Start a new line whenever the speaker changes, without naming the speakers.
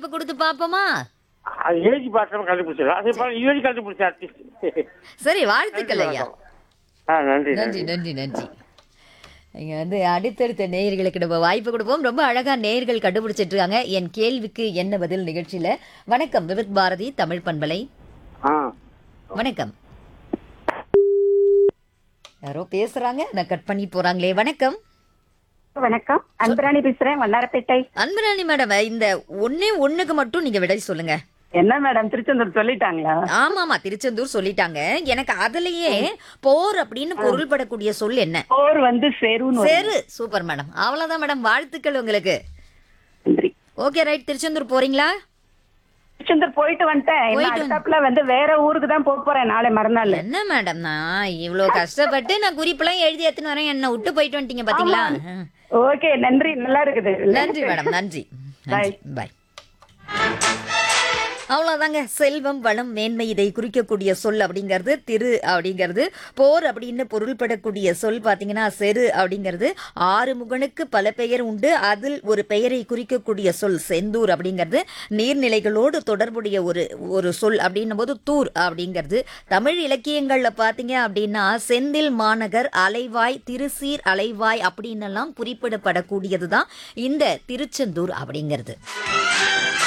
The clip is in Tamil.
வாய்ப்பு கொடுத்து பாப்போமா
அது ஏஜ் பார்த்தா கண்டுபிடிச்சிடலாம் அதே மாதிரி ஏஜ் கண்டுபிடிச்ச ஆர்டிஸ்ட்
சரி வாழ்த்துக்கள் ஐயா
ஆ நன்றி
நன்றி நன்றி நன்றி இங்க வந்து அடுத்தடுத்த நேயர்களுக்கு நம்ம வாய்ப்பு கொடுப்போம் ரொம்ப அழகா நேயர்கள் கண்டுபிடிச்சிட்டு இருக்காங்க என் கேள்விக்கு என்ன பதில் நிகழ்ச்சியில வணக்கம் விவித் பாரதி தமிழ் பண்பலை
ஆ
வணக்கம் யாரோ பேசுறாங்க நான் கட் பண்ணி போறாங்களே வணக்கம்
வணக்கம் அன்பராணி பேசுறேன் வண்ணாரப்பேட்டை
அன்பராணி மேடம் இந்த ஒண்ணே ஒண்ணுக்கு மட்டும் நீங்க விடை சொல்லுங்க
என்ன மேடம் திருச்செந்தூர் சொல்லிட்டாங்களா
ஆமா ஆமா திருச்செந்தூர் சொல்லிட்டாங்க எனக்கு அதுலயே போர் அப்படின்னு பொருள்படக்கூடிய சொல் என்ன
போர் வந்து செருன்னு வரும்.
சரி சூப்பர் மேடம் அவ்வளவுதான் மேடம் வாழ்த்துக்கள் உங்களுக்கு
நன்றி
ஓகே ரைட் திருச்செந்தூர் போறீங்களா
திருச்செந்தூர் போயிட்டு வந்துட்டேன் இன்னும்
போயிட்டு
அடுத்தாப்புல வந்து வேற ஊருக்கு தான் போக போறேன் நாளை மறுநாள்
என்ன மேடம் நான் இவ்வளவு கஷ்டப்பட்டு நான் குறிப்பெல்லாம் எழுதி எடுத்துன்னு வரேன் என்ன விட்டு போயிட்டு வந்துட்டீங்க பாத்தீங்களா
ஓகே நன்றி நல்லா இருக்குது
நன்றி மேடம் நன்றி நன்றி பாய் அவ்வளோதாங்க செல்வம் வளம் மேன்மை இதை குறிக்கக்கூடிய சொல் அப்படிங்கிறது திரு அப்படிங்கிறது போர் அப்படின்னு பொருள்படக்கூடிய சொல் பார்த்தீங்கன்னா செரு அப்படிங்கிறது ஆறு முகனுக்கு பல பெயர் உண்டு அதில் ஒரு பெயரை குறிக்கக்கூடிய சொல் செந்தூர் அப்படிங்கிறது நீர்நிலைகளோடு தொடர்புடைய ஒரு ஒரு சொல் அப்படின்னும் போது தூர் அப்படிங்கிறது தமிழ் இலக்கியங்களில் பார்த்தீங்க அப்படின்னா செந்தில் மாநகர் அலைவாய் திருசீர் அலைவாய் அப்படின்னெல்லாம் குறிப்பிடப்படக்கூடியது தான் இந்த திருச்செந்தூர் அப்படிங்கிறது